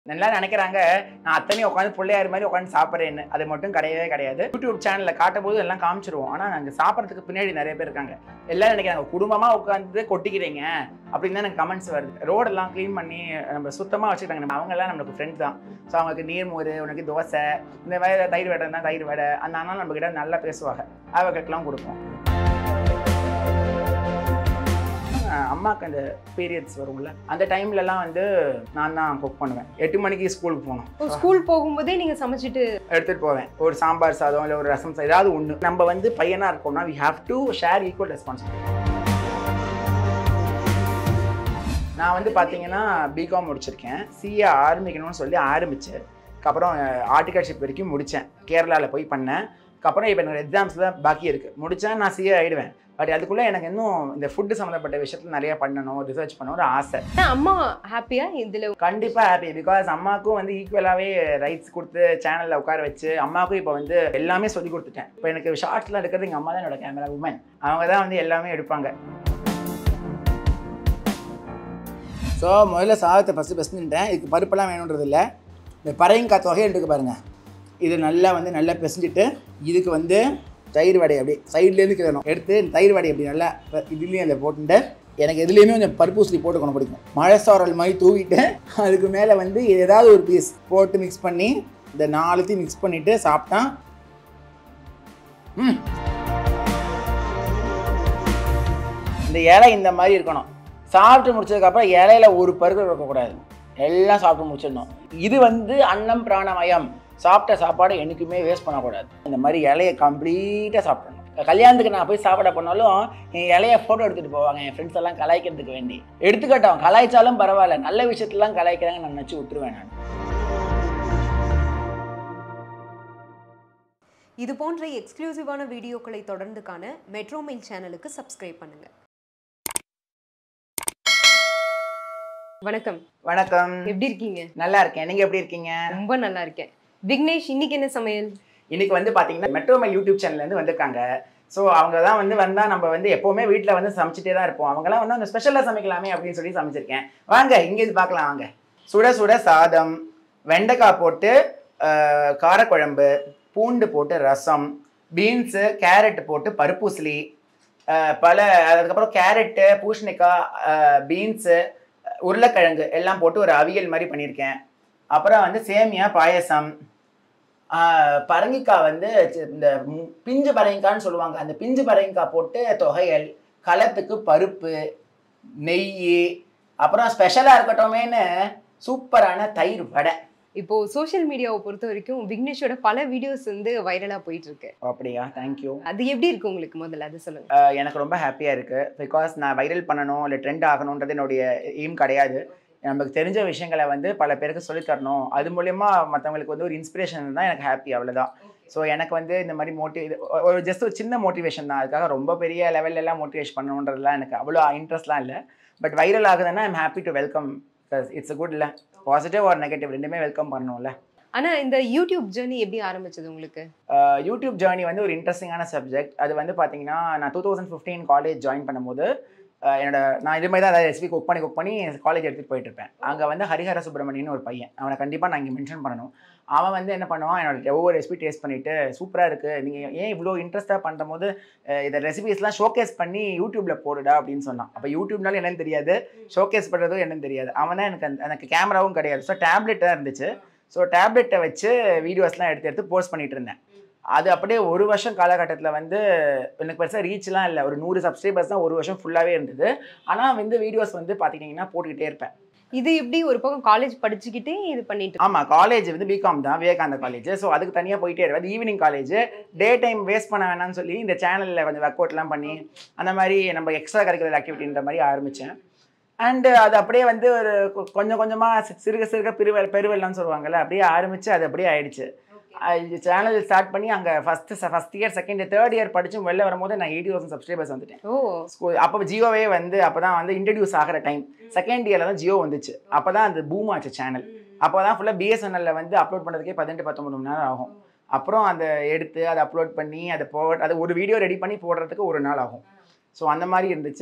நல்லா நினைக்கிறாங்க நான் அத்தனையும் உட்காந்து பிள்ளையார் மாதிரி உட்காந்து சாப்பிட்றேன்னு அது மட்டும் கிடையவே கிடையாது யூடியூப் சேனலில் காட்டும் போது எல்லாம் காமிச்சிருவோம் ஆனால் நாங்கள் சாப்பிட்றதுக்கு பின்னாடி நிறைய பேர் இருக்காங்க எல்லாரும் நினைக்கிறாங்க குடும்பமாக உட்காந்து கொட்டிக்கிறீங்க அப்படின்னு தான் எனக்கு கமெண்ட்ஸ் வருது ரோடெல்லாம் க்ளீன் பண்ணி நம்ம சுத்தமாக வச்சுக்கிட்டாங்க நம்ம அவங்கெல்லாம் நம்மளுக்கு ஃப்ரெண்ட்ஸ் தான் ஸோ அவங்களுக்கு நீர்மோர் உனக்கு தோசை இந்த மாதிரி தயிர் வடை தான் தயிர் வடை அந்த அண்ணா நம்மக்கிட்ட நல்லா பேசுவாங்க அவங்களுக்கெல்லாம் கொடுப்போம் அஹ் அம்மாவுக்கு அந்த பீரியட்ஸ் வரும்ல அந்த டைம்லலாம் வந்து நான் தான் குக் பண்ணுவேன் எட்டு மணிக்கு ஸ்கூலுக்கு போகணும் ஓ, ஸ்கூல் போகும்போதே நீங்க சமைச்சிட்டு எடுத்துகிட்டு போவேன் ஒரு சாம்பார் சாதம் இல்லை ஒரு ரசம் சாதம் ஏதாவது ஒன்று நம்ம வந்து பையனாக இருக்கோம்னா we have to share equal responsibility நான் வந்து பார்த்தீங்கன்னா பிகாம் முடிச்சிருக்கேன் சிஏ ஆரம்பிக்கணும்னு சொல்லி ஆரம்பித்தேன் அப்புறம் ஆர்டிகல்ஷிப் வரைக்கும் முடித்தேன் கேரளாவில் போய் பண்ணேன் அப்புறம் இப்போ எனக்கு எக்ஸாம்ஸ் தான் பாக்கி இருக்குது முடித்தா நான் சிஏ ஆகிடுவேன் பட் அதுக்குள்ளே எனக்கு இன்னும் இந்த ஃபுட்டு சம்மந்தப்பட்ட விஷயத்தில் நிறைய பண்ணணும் ரிசர்ச் பண்ணணும் ஒரு ஆசை ஆனா, அம்மா ஹாப்பியா இதுல கண்டிப்பாக ஹாப்பி பிகாஸ் அம்மாவுக்கும் வந்து ஈக்குவலாகவே ரைட்ஸ் கொடுத்து சேனலில் உட்கார வச்சு அம்மாவுக்கும் இப்போ வந்து எல்லாமே சொல்லி கொடுத்துட்டேன் இப்போ எனக்கு ஷார்ட்ஸ்லாம் எடுக்கிறது எங்கள் அம்மா தான் என்னோட கேமரா உமன் அவங்க தான் வந்து எல்லாமே எடுப்பாங்க ஸோ முதல்ல சாதத்தை ஃபஸ்ட்டு பெசஞ்சுட்டேன் இதுக்கு பருப்பெல்லாம் வேணுன்றது இல்லை இந்த பறையங்காய் தொகை இருக்கு பாருங்க இது நல்லா வந்து நல்லா பிசைஞ்சிட்டு இதுக்கு வந்து தயிர் வடை அப்படி சைட்லேருந்து கிடணும் எடுத்து இந்த தயிர் வடை அப்படி நல்லா இதுலேயும் அதில் போட்டுட்டு எனக்கு எதுலேயுமே கொஞ்சம் பருப்பூசலி போட்டுக்கணும் பிடிக்கும் மழை சாரல் மாதிரி தூவிட்டு அதுக்கு மேலே வந்து ஏதாவது ஒரு பீஸ் போட்டு மிக்ஸ் பண்ணி இந்த நாலுத்தையும் மிக்ஸ் பண்ணிவிட்டு சாப்பிட்டா ம் இந்த இலை இந்த மாதிரி இருக்கணும் சாப்பிட்டு முடிச்சதுக்கப்புறம் இலையில ஒரு பருக்கம் இருக்கக்கூடாது எல்லாம் சாப்பிட்டு முடிச்சிடணும் இது வந்து அன்னம் பிராணமயம் சாப்பிட்ட சாப்பாடை என்றைக்குமே வேஸ்ட் பண்ணக்கூடாது இந்த மாதிரி இலையை கம்ப்ளீட்டாக சாப்பிடணும் கல்யாணத்துக்கு நான் போய் சாப்பிட போனாலும் என் இலைய ஃபோட்டோ எடுத்துகிட்டு போவாங்க என் ஃப்ரெண்ட்ஸ் எல்லாம் கலாய்க்கிறதுக்கு வேண்டி எடுத்துக்கட்டும் கலாய்ச்சாலும் பரவாயில்ல நல்ல விஷயத்துலாம் கலாய்க்கிறாங்க நான் நினச்சி விட்டுருவேன் நான் இது போன்ற எக்ஸ்க்ளூசிவான வீடியோக்களை தொடர்ந்து காண மெட்ரோ மெயில் சேனலுக்கு சப்ஸ்கிரைப் பண்ணுங்க வணக்கம் வணக்கம் எப்படி இருக்கீங்க நல்லா இருக்கேன் நீங்கள் எப்படி இருக்கீங்க ரொம்ப நல்லா இருக்கேன் விக்னேஷ் இன்னைக்கு என்ன சமையல் இன்னைக்கு வந்து பார்த்தீங்கன்னா மெட்ரோமெல் யூடியூப் சேனல்லேருந்து வந்திருக்காங்க ஸோ அவங்க தான் வந்து வந்தால் நம்ம வந்து எப்போவுமே வீட்டில் வந்து சமைச்சிட்டே தான் இருப்போம் அவங்கலாம் வந்து அந்த ஸ்பெஷலாக சமைக்கலாமே அப்படின்னு சொல்லி சமைச்சிருக்கேன் வாங்க இங்கே இது பார்க்கலாம் வாங்க சுட சுட சாதம் வெண்டைக்காய் போட்டு ஆஹ், காரக்குழம்பு பூண்டு போட்டு ரசம் பீன்ஸு கேரட் போட்டு பருப்பூசலி ஆஹ், பல அதுக்கப்புறம் கேரட்டு பூசணிக்காய் பீன்ஸு உருளைக்கிழங்கு எல்லாம் போட்டு ஒரு அவியல் மாதிரி பண்ணியிருக்கேன் அப்புறம் வந்து சேமியா பாயசம் ஆஹ் பரங்கிக்காய் வந்து சி- இந்த மு- பிஞ்சு பரங்கிக்கான்னு சொல்லுவாங்க அந்த பிஞ்சு பரங்கிக்காய் போட்டு தொகையல் களத்துக்கு பருப்பு நெய் அப்புறம் ஸ்பெஷலாக இருக்கட்டுமேன்னு சூப்பரான தயிர் வடை இப்போ சோஷியல் மீடியாவை பொறுத்த வரைக்கும் விக்னேஷோட பல வீடியோஸ் வந்து வைரலா போயிட்டு இருக்கு அப்படியா தேங்க்யூ அது எப்படி இருக்கு உங்களுக்கு முதல்ல அது சொல்லுங்க எனக்கு ரொம்ப ஹாப்பியாக இருக்குது பிகாஸ் நான் வைரல் பண்ணணும் இல்லை ட்ரெண்ட் ஆகணுன்றது என்னுடைய எய்ம் கிடையாது நமக்கு தெரிஞ்ச விஷயங்களை வந்து பல பேருக்கு சொல்லித் தரணும் அது மூலயமா மற்றவங்களுக்கு வந்து ஒரு இன்ஸ்பிரேஷன் தான் எனக்கு ஹாப்பி அவ்வளோதான் ஸோ எனக்கு வந்து இந்த மாதிரி மோட்டி ஒரு ஜஸ்ட் ஒரு சின்ன மோட்டிவேஷன் தான் அதுக்காக ரொம்ப பெரிய லெவல்ல எல்லாம் மோட்டிவேஷன் பண்ணணுன்றதுலாம் எனக்கு அவ்வளோ இன்ட்ரெஸ்ட்லாம் இல்லை பட் வைரல் ஆகுதுன்னா I'm happy to welcome it's good இல்லை பாசிட்டிவ் ஆர் நெகட்டிவ் ரெண்டுமே வெல்கம் பண்ணணும்ல ஆனா இந்த யூடியூப் ஜேர்னி எப்படி ஆரம்பிச்சது உங்களுக்கு ஆஹ் யூடியூப் ஜேர்னி வந்து ஒரு இன்ட்ரெஸ்டிங்கான சப்ஜெக்ட் அது வந்து பார்த்தீங்கன்னா நான் two thousand fifteen college join பண்ணும்போது ஆஹ் என்னோட நான் இது மாதிரி தான் ஏதாவது ரெசிபி குக் பண்ணி குக் பண்ணி காலேஜ் எடுத்துகிட்டு போயிட்டு இருப்பேன் அங்கே வந்து ஹரிஹர சுப்பிரமணியன் ஒரு பையன் அவனை கண்டிப்பாக நான் இங்கே மென்ஷன் பண்ணணும் அவன் வந்து என்ன பண்ணுவான் என்னோட ஒவ்வொரு ரெசிபி டேஸ்ட் பண்ணிட்டு சூப்பராக இருக்குது நீங்கள் ஏன் இவ்வளோ இன்ட்ரெஸ்ட்டாக பண்ணும்போது இந்த ரெசிபிஸ்லாம் ஷோகேஸ் பண்ணி யூடியூப்பில் போடுடா அப்படின்னு சொன்னான் அப்போ யூடியூப்னால என்னன்னு தெரியாது ஷோகேஸ் பண்ணுறதும் என்னன்னு தெரியாது அவன் தான் எனக்கு அந்த- எனக்கு கேமராவும் கிடையாது ஸோ டேப்லெட் தான் இருந்துச்சு ஸோ டேப்லெட்டை வச்சு வீடியோஸ்லாம் எடுத்து எடுத்து போஸ்ட் பண்ணிட்டு இருந்தேன் அது அப்படியே ஒரு வருஷம் காலகட்டத்தில் வந்து எனக்கு பெருசாக ரீச்லாம் இல்லை ஒரு நூறு சப்ஸ்கிரைபர்ஸ் தான் ஒரு வருஷம் ஃபுல்லாகவே இருந்தது ஆனால் வந்து வீடியோஸ் வந்து பார்த்துக்கிட்டிங்கன்னா போட்டுக்கிட்டே இருப்பேன் இது எப்படி ஒரு பக்கம் காலேஜ் படிச்சுக்கிட்டே இது பண்ணிட்டு இருக்கு? ஆமாம் காலேஜ் வந்து பிகாம் தான் விவேகானந்த காலேஜ் ஸோ அதுக்கு தனியாக போயிட்டே இருப்பேன் evening college day time waste பண்ண வேணாம்னு சொல்லி இந்த சேனலில் கொஞ்சம் ஒர்க் அவுட்லாம் பண்ணி அந்த மாதிரி நம்ம எக்ஸ்ட்ரா கரிக்குலர் ஆக்டிவிட்டின்ற மாதிரி ஆரம்பித்தேன் அண்டு அது அப்படியே வந்து ஒரு கொ- கொஞ்சம் கொஞ்சமாக சிறுக சிறுக பெருவெல் பெருவெல்லாம் சொல்லுவாங்கல்ல அப்படியே ஆரம்பித்து அது அப்படியே ஆயிடுச்சு சேனல் ஸ்டார்ட் பண்ணி அங்கே first first year second year third year படிச்சு வெளில வரும்போது நான் எயிட்டி தௌசண்ட் சப்ஸ்கிரைபர்ஸ் வந்துட்டேன் ஓ ஸ்கூல் அப்போ ஜியோவே வந்து அப்போ தான் வந்து இன்ட்ரடியூஸ் ஆகிற டைம் செகண்ட் இயரில் தான் ஜியோ வந்துச்சு அப்போ தான் அது பூம் ஆச்சு சேனல் அப்போ தான் ஃபுல்லாக பிஎஸ்என்எல்ல வந்து அப்லோட் பண்ணுறதுக்கே பதினெட்டு பத்தொம்பது மணி நேரம் ஆகும் அப்புறம் அதை எடுத்து அதை அப்லோட் பண்ணி அதை போ அது ஒரு வீடியோ ரெடி பண்ணி போடுறதுக்கு ஒரு நாள் ஆகும் ஸோ அந்த மாதிரி இருந்துச்சு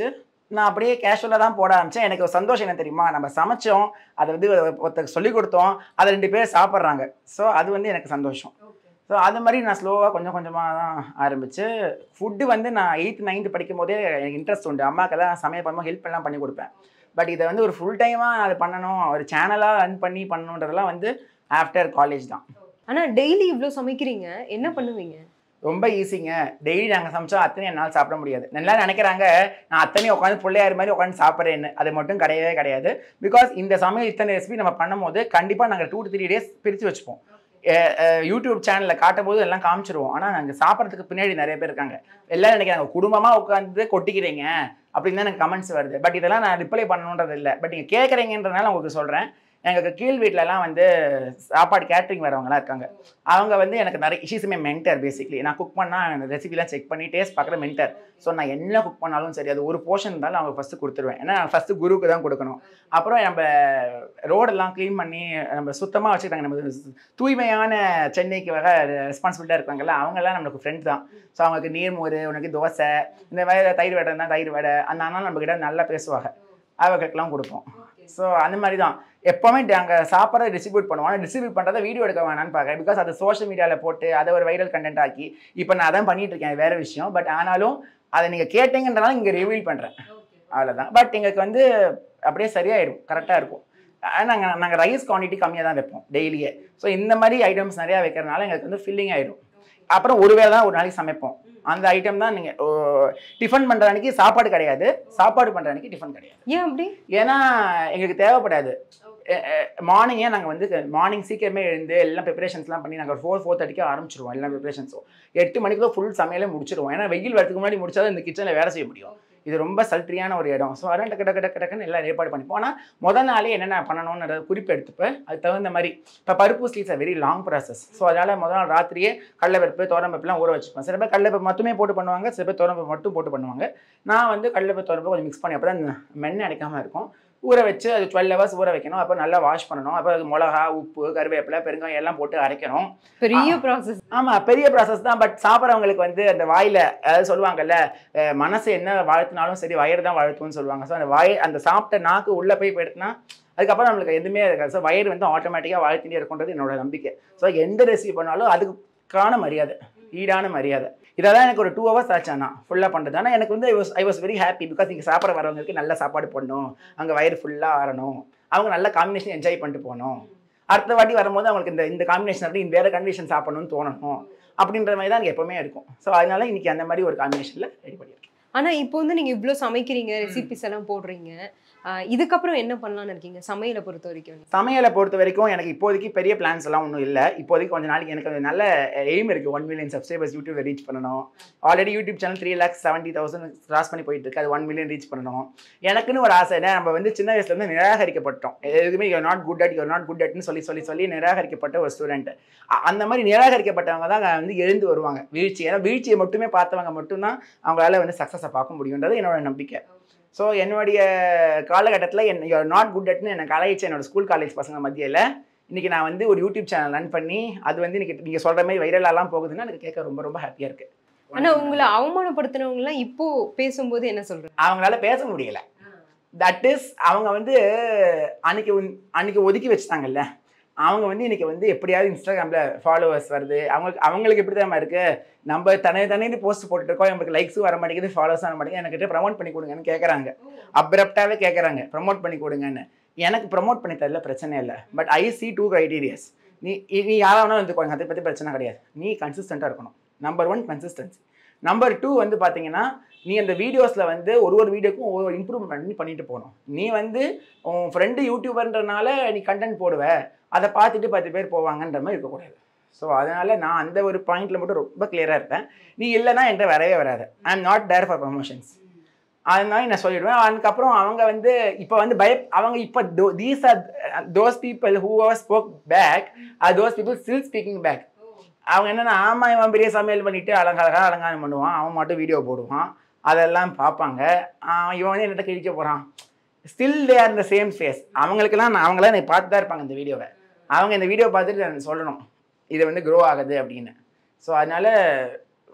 நான் அப்படியே கேஷுவலாக தான் போட ஆரம்பிச்சேன் எனக்கு ஒரு சந்தோஷம் என்ன தெரியுமா நம்ம சமைச்சோம் அதை வந்து ஒருத்தருக்கு சொல்லி கொடுத்தோம் அதை ரெண்டு பேர் சாப்பிட்றாங்க ஸோ அது வந்து எனக்கு சந்தோஷம் ஸோ அது மாதிரி நான் ஸ்லோவாக கொஞ்சம் கொஞ்சமாக தான் ஆரம்பிச்சு ஃபுட்டு வந்து நான் எயித்து நைன்த்து படிக்கும் போதே எனக்கு இன்ட்ரெஸ்ட் உண்டு அம்மாவுக்கு தான் சமையல் பண்ணும்போது ஹெல்ப் எல்லாம் பண்ணி கொடுப்பேன் பட் இதை வந்து ஒரு ஃபுல் டைமாக அது பண்ணணும் ஒரு சேனலாக ரன் பண்ணி பண்ணணுன்றதெல்லாம் வந்து ஆஃப்டர் காலேஜ் தான் ஆனா டெய்லி இவ்ளோ சமைக்கிறீங்க என்ன பண்ணுவீங்க ரொம்ப ஈஸிங்க டெய்லி நாங்கள் சமைச்சா அத்தனை என்னால் சாப்பிட முடியாது நல்லா நினைக்கிறாங்க நான் அத்தனை உட்காந்து பிள்ளையார் மாதிரி உட்காந்து சாப்பிட்றேன்னு அது மட்டும் கிடையவே கிடையாது பிகாஸ் இந்த சமையல் இத்தனை ரெசிபி நம்ம பண்ணும்போது கண்டிப்பாக நாங்கள் டூ டு த்ரீ டேஸ் பிரித்து வச்சுப்போம் அஹ் அஹ் யூடியூப் சேனலில் காட்டும் போது எல்லாம் காமிச்சிருவோம் ஆனால் நாங்கள் சாப்பிட்றதுக்கு பின்னாடி நிறைய பேர் இருக்காங்க எல்லாம் நினைக்கிறாங்க குடும்பமாக உட்காந்து கொட்டிக்கிறீங்க அப்படின்னு தான் எனக்கு கமெண்ட்ஸ் வருது பட் இதெல்லாம் நான் ரிப்ளை பண்ணணுன்றது இல்லை பட் நீங்கள் கேட்குறீங்கன்றனால உங்களுக்கு சொல்கிறேன் எங்களுக்கு கீழ் வீட்டிலலாம் வந்து சாப்பாடு கேட்ரிங் வரவங்கலாம் இருக்காங்க அவங்க வந்து எனக்கு நிறைய ஷீஸுமே மென்டர் பேசிக்லி நான் குக் பண்ணால் ரெசிபிலாம் செக் பண்ணி டேஸ்ட் பார்க்குற மென்டர் ஸோ நான் என்ன குக் பண்ணாலும் சரி அது ஒரு போர்ஷன் இருந்தாலும் அவங்க ஃபஸ்ட்டு கொடுத்துருவேன் ஏன்னா ஃபஸ்ட்டு குருவுக்கு தான் கொடுக்கணும் அப்புறம் நம்ம ரோடெல்லாம் க்ளீன் பண்ணி நம்ம சுத்தமாக வச்சுக்கிட்டாங்க நம்ம தூய்மையான சென்னைக்கு வர ரெஸ்பான்சிபிலிட்டாக இருக்காங்கல்ல அவங்கெல்லாம் நம்மளுக்கு ஃப்ரெண்ட் தான் ஸோ அவங்களுக்கு நீர்மோர் உனக்கு தோசை இந்த மாதிரி தயிர் வடை இருந்தால் தயிர் வடை அந்த அண்ணா நம்மக்கிட்ட நல்லா பேசுவாங்க அவங்களுக்கெல்லாம் கொடுப்போம் ஸோ அந்த மாதிரி தான் எப்போவுமே நாங்கள் சாப்பிட்றத டிஸ்ட்ரிபியூட் பண்ணுவோம் ஆனால் டிஸ்ட்ரிபியூட் பண்ணுறதை வீடியோ எடுக்க வேணாம்னு பார்க்குறேன் பிகாஸ் அது சோஷியல் மீடியாவில் போட்டு அதை ஒரு வைரல் கண்டென்ட் ஆக்கி இப்போ நான் அதான் பண்ணிட்டு இருக்கேன் அது வேற விஷயம் பட் ஆனாலும் அதை நீங்கள் கேட்டீங்கன்றனால இங்கே ரிவீல் பண்ணுறேன் அவ்வளோதான் பட் எங்களுக்கு வந்து அப்படியே சரியாயிடும் கரெக்டாக இருக்கும் நாங்கள் நாங்கள் ரைஸ் குவான்டிட்டி கம்மியாக தான் வைப்போம் டெய்லியே ஸோ இந்த மாதிரி ஐட்டம்ஸ் நிறையா வைக்கிறனால எங்களுக்கு வந்து ஃபில்லிங் ஆயிடும் அப்புறம் ஒரு வேளை தான் ஒரு நாளைக்கு சமைப்போம் அந்த ஐட்டம் தான் நீங்கள் டிஃபன் பண்ணுற அன்னைக்கு சாப்பாடு கிடையாது சாப்பாடு பண்ணுற அன்னைக்கு டிஃபன் கிடையாது ஏன் அப்படி ஏன்னா எங்களுக்கு தேவைப்படாது மார்னிங்கே நாங்கள் வந்து மார்னிங் சீக்கிரமே எழுந்து எல்லாம் ப்ரிப்பரேஷன்ஸ்லாம் பண்ணி நாங்கள் ஃபோர் ஃபோர் தேர்ட்டிக்கு ஆரம்பிச்சிருவோம் எல்லா ப்ரிப்பரேஷன்ஸும் எட்டு மணிக்குள்ள ஃபுல் சமையலே முடிச்சிருவோம் ஏன்னா வெயில் வரதுக்கு முன்னாடி முடிச்சாதான் இந்த கிச்சனில் வேலை செய்ய முடியும் இது ரொம்ப சல்ட்ரியான ஒரு இடம் ஸோ அதான் டக்கு டக்கு டக்கு டக்குன்னு எல்லாம் ஏற்பாடு பண்ணிப்போம் ஆனால் முதல் நாளே என்னென்ன பண்ணணும்னு குறிப்பு எடுத்துப்பேன் அதுக்கு தகுந்த மாதிரி இப்போ பருப்பு ஸ்லீட்ஸ் வெரி லாங் ப்ராசஸ் ஸோ அதனால் முதல் நாள் ராத்திரியே கடலைப்பருப்பு தோரம்பருப்புலாம் ஊற வச்சுப்பேன் சில பேர் கடலைப்பருப்பு மட்டுமே போட்டு பண்ணுவாங்க சில பேர் தோரம்பருப்பு மட்டும் போட்டு பண்ணுவாங்க நான் வந்து கடலைப்பருப்பு தோரம்பருப்பு கொஞ்சம் மிக்ஸ் பண்ணி அப்போ தான் மென்னு அடைக்காமல் இருக்கும் ஊற வச்சு அது டுவெல் ஹவர்ஸ் ஊற வைக்கணும் அப்போ நல்லா வாஷ் பண்ணணும் அப்போ அது மிளகா உப்பு கருவேப்பிலை பெருங்காயம் எல்லாம் போட்டு அரைக்கணும் பெரிய ப்ராசஸ் ஆமாம் பெரிய ப்ராசஸ் தான் பட் சாப்பிட்றவங்களுக்கு வந்து அந்த வாயில் அதாவது சொல்லுவாங்கல்ல அஹ் மனசு என்ன வாழ்த்தினாலும் சரி வயிறு தான் வாழ்த்தும்னு சொல்லுவாங்க ஸோ அந்த வய அந்த சாப்பிட்ட நாக்கு உள்ளே போய் போயிடுத்துனா அதுக்கப்புறம் நம்மளுக்கு எதுவுமே இருக்காது ஸோ வயிறு வந்து ஆட்டோமேட்டிக்காக வாழ்த்திட்டே இருக்குன்றது என்னோட நம்பிக்கை ஸோ எந்த ரெசிபி பண்ணாலும் அதுக்கான மரியாதை ஈடான மரியாதை இதெல்லாம் எனக்கு ஒரு டூ ஹவர்ஸ் ஆச்சு ஆனால் ஃபுல்லாக பண்ணுறது ஆனால் எனக்கு வந்து I was I was very happy because நீங்கள் சாப்பிட வரவங்களுக்கு நல்ல சாப்பாடு போடணும் அங்கே வயிறு ஃபுல்லாக ஆறணும் அவங்க நல்ல காம்பினேஷன் என்ஜாய் பண்ணிட்டு போகணும் அடுத்த வாட்டி வரும்போது அவங்களுக்கு இந்த இந்த காம்பினேஷன் அப்படி இந்த வேறு கண்டிஷன் சாப்பிடணும்னு தோணணும் அப்படின்ற மாதிரி தான் எனக்கு எப்பவுமே இருக்கும் ஸோ அதனால இன்னைக்கு அந்த மாதிரி ஒரு காம்பினேஷனில் ரெடி பண்ணியிருக்கேன் ஆனா இப்போ வந்து நீங்க இவ்ளோ சமைக்கிறீங்க ரெசிபிஸ் எல்லாம் போடுறீங்க ஆஹ் இதுக்கப்புறம் என்ன பண்ணலாம்னு இருக்கீங்க சமையலை பொறுத்த வரைக்கும் சமையலை பொறுத்த வரைக்கும் எனக்கு இப்போதைக்கு பெரிய பிளான்ஸ் எல்லாம் ஒன்றும் இல்லை இப்போதைக்கு கொஞ்ச நாளைக்கு எனக்கு ஒரு நல்ல எய்ம் இருக்குது ஒன் மில்லியன் சப்ஸ்கிரைபர்ஸ் யூடியூப்ல ரீச் பண்ணணும் already YouTube channel three lakhs seventy thousand cross பண்ணி போயிட்டு இருக்கு அது ஒன் மில்லியன் ரீச் பண்ணணும் எனக்குன்னு ஒரு ஆசை என்ன நம்ம வந்து சின்ன வயசுல இருந்து நிராகரிக்கப்பட்டோம் எதுவுமே you're not good at you're not good அட்னு சொல்லி சொல்லி சொல்லி நிராகரிக்கப்பட்ட ஒரு ஸ்டூடெண்ட் அந்த மாதிரி நிராகரிக்கப்பட்டவங்க தான் வந்து எழுந்து வருவாங்க வீழ்ச்சி ஏன்னா வீழ்ச்சியை மட்டுமே பார்த்தவங்க மட்டும்தான் அவங்களால வந்து சக்ஸஸை பார்க்க முடியுன்றது என்னோட நம்பிக்கை ஸோ என்னுடைய காலகட்டத்தில் என் யூஆர் நாட் குட் அட்னு என்னை கலாய்ச்ச என்னோட ஸ்கூல் காலேஜ் பசங்க மத்தியில் இன்னைக்கு நான் வந்து ஒரு யூடியூப் சேனல் ரன் பண்ணி அது வந்து இன்னைக்கு நீங்கள் சொல்கிற மாதிரி வைரலாலாம் போகுதுன்னா எனக்கு கேட்க ரொம்ப ரொம்ப ஹாப்பியாக இருக்கு ஆனா உங்களை அவமானப்படுத்தினவங்க எல்லாம் இப்போ பேசும்போது என்ன சொல்றாங்க அவங்களால பேச முடியல தட் இஸ் அவங்க வந்து அன்னைக்கு உன்- அன்னைக்கு ஒதுக்கி வச்சுட்டாங்கல்ல அவங்க வந்து இன்னைக்கு வந்து எப்படியாவது இன்ஸ்டாகிராமில் ஃபாலோவர்ஸ் வருது அவங்களுக்கு அவங்களுக்கு எப்படி தான் இருக்கு நம்ம தனி தனி போஸ்ட் போட்டுட்டு இருக்கோம் நமக்கு லைக்ஸும் வர மாட்டேங்குது ஃபாலோவர்ஸ் வர மாட்டேங்குது எனக்கு ப்ரமோட் பண்ணி கொடுங்கன்னு கேட்குறாங்க அப்ரப்டாகவே கேட்குறாங்க ப்ரமோட் பண்ணி கொடுங்கன்னு எனக்கு ப்ரமோட் பண்ணி தரல பிரச்சனை இல்லை but I see two criterias நீ நீ யாராக வேணாலும் வந்துக்கோங்க அதை பற்றி பிரச்சனை கிடையாது நீ கன்சிஸ்டண்ட்டாக இருக்கணும் number one consistency number two வந்து பார்த்தீங்கன்னா நீ அந்த வீடியோஸில் வந்து ஒரு ஒரு வீடியோக்கும் ஒவ்வொரு இம்ப்ரூவ்மெண்ட் பண்ணி பண்ணிட்டு போகணும் நீ வந்து உன் ஃப்ரெண்டு யூடியூபர்ன்றனால நீ கண்டென்ட் போடுவ அதை பார்த்துட்டு பத்து பேர் போவாங்கன்ற மாதிரி இருக்கக்கூடாது ஸோ அதனால நான் அந்த ஒரு பாயிண்ட்ல மட்டும் ரொம்ப கிளியராக இருப்பேன் நீ இல்லைன்னா என்கிட்ட வரவே வராது I am not there for promotions அதனால நான் சொல்லிடுவேன் அதுக்கப்புறம் அவங்க வந்து இப்போ வந்து பய அவங்க இப்போ these are those people who are spoke back are those people still speaking back அவங்க என்னன்னா ஆமா இவன் பெரிய சமையல் பண்ணிட்டு அலங்காரா அலங்காரம் பண்ணுவான் அவன் மட்டும் வீடியோ போடுவான் அதெல்லாம் பார்ப்பாங்க ஆஹ் இவன் வந்து என்னட்ட கிழிக்க போறான் ஸ்டில் தே ஆர் இந்த சேம் ஃபேஸ் அவங்களுக்கெல்லாம் நான் அவங்களாம் என்னை பார்த்து தான் இருப்பாங்க இந்த வீடியோவை அவங்க இந்த வீடியோ பார்த்துட்டு நான் சொல்லணும் இது வந்து க்ரோ ஆகுது அப்படின்னு ஸோ அதனால